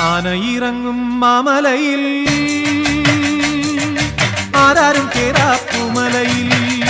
ആനയിറങ്ങും മാമലയിൽ ആരാരും കേറാപ്പുമലയിൽ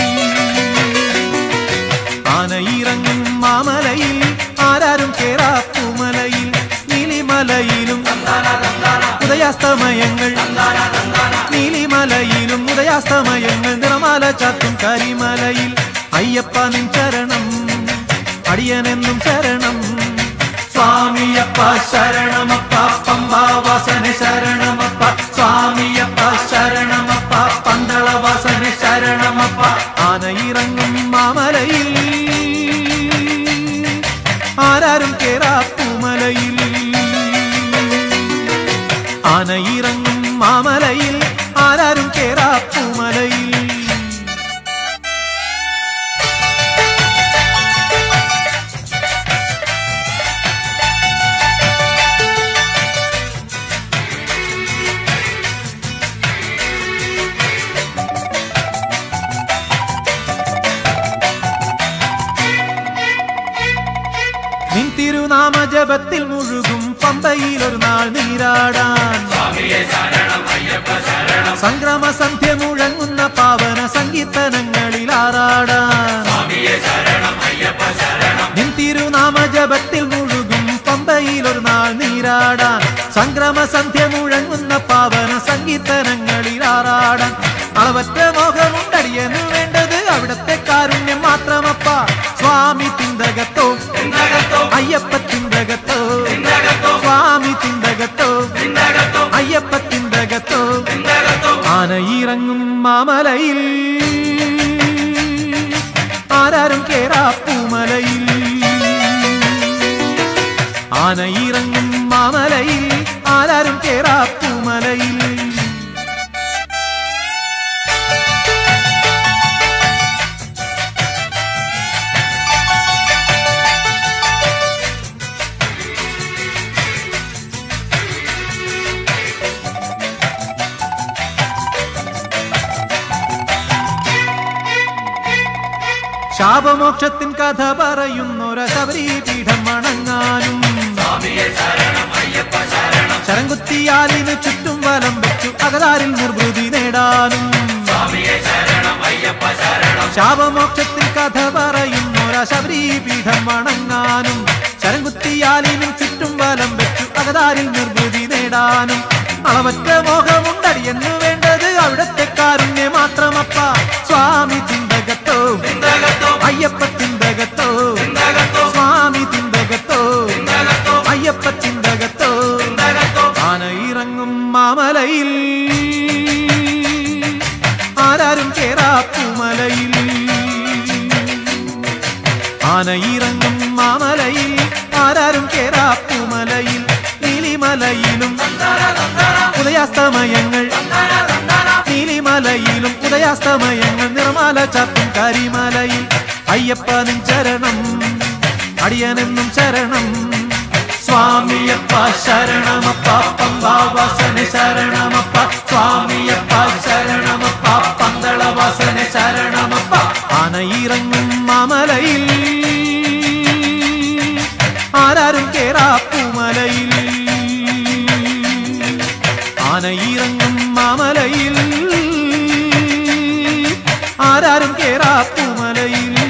ആനയിറങ്ങും മാമലയിൽ ആരാരും കേറാപ്പുമലയിൽ നീലിമലയിലും ഉദയാസ്തമയങ്ങൾ നീലിമലയിലും ഉദയാസ്തമയങ്ങൾ നിറമാല ചാത്തും കരിമലയിൽ അയ്യപ്പ നിൻ ചരണം അടിയനെന്നും ശരണം സ്വാമിയപ്പ ശരണമപ്പ പമ്പാവാസന ശരണമപ്പ സ്വാമിയപ്പ ശരണമപ്പ പന്തളവാസന ശരണമപ്പ ആനയിറങ്ങും മാമലയിൽ ആരാരും കേറാപ്പുമലയിൽ ആനയിറങ്ങും മാമലയിൽ ആരാരും കേറാപ്പുമലയിൽ നിൻ തിരുനാമ ജപത്തിൽ മുഴുകും പമ്പയിൽ ഒരു നാൾ നീരാടാൻ സംക്രമ സന്ധ്യ മുഴങ്ങുന്ന പാവന സംഗീതനങ്ങളിൽ ആറാടാൻ നിൻ തിരുനാമ ജപത്തിൽ മുഴുകും പമ്പയിൽ ഒരു നാൾ നീരാടാൻ സംക്രമ സന്ധ്യ മുഴങ്ങുന്ന പാവന സംഗീതനങ്ങളിൽ ആറാടാൻ അളവറ്റ മോഹമുണ്ടടിയന് വേണ്ടത് അവിടത്തെ കാരുണ്യം മാത്രമപ്പ സ്വാമി തിന്തകത്തോ അയ്യപ്പ തിന്തകത്തോ സ്വാമി തിന്തകത്തോ അയ്യപ്പ തിന്തകത്തോ ആനയിറങ്ങും മാമലയിൽ ആരാരും കേറാപ്പൂമലയിൽ ആനയിറങ്ങും മാമലയിൽ ആരാരും കേറാപ്പൂമലയിൽ ശാപമോക്ഷത്തിൻ കഥ പറയുന്നൊര ശബരി പീഠം വണങ്ങാനും ശരംകുത്തിയാലിന് ചുറ്റും വലം വെച്ചു അകതാരിൽ നിർവൃതി നേടാനും ശാപമോക്ഷത്തിൻ കഥ പറയുന്നൊര ശബരി പീഠം വണങ്ങാനും ശരംകുത്തിയാലിനും ചുറ്റും വലം വെച്ചു അകതാരിൽ നിർവൃതി നേടാനും അളവറ്റ മോഹമുണ്ടടിയെന്നു വേണ്ടത് അവിടത്തെ കാരുണ്യ മാത്രമപ്പ സ്വാമി തിന്തകത്തോ അയ്യപ്പ തിന്തകത്തോ സ്വാമി തിന്തകത്തോ അയ്യപ്പ തിന്തകത്തോ ആനയിറങ്ങും മാമലയിൽ ആരാരും കേറാപ്പുമലയിൽ ആനയിറങ്ങും മാമലയിൽ ആരാരും കേറാപ്പുമലയിൽ നീലിമലയിലും ഉദയാസ്തമയങ്ങൾ നീലിമലയിലും ഉദയാസ്തമയങ്ങൾ നിറമാല ചാത്തും കരിമലയിൽ അയ്യപ്പ നിൻ ചരണം അടിയനെന്നും ശരണം സ്വാമിയപ്പ ശരണമപ്പ പമ്പാവാസന ശരണമപ്പ സ്വാമിയപ്പ ശരണമപ്പ പന്തളവാസന ശരണമപ്പ ആനയിറങ്ങും മാമലയിൽ ആരാരും കേറാപ്പുമലയിൽ ആനയിറങ്ങും മാമലയിൽ ആരാരും കേറാപ്പുമലയിൽ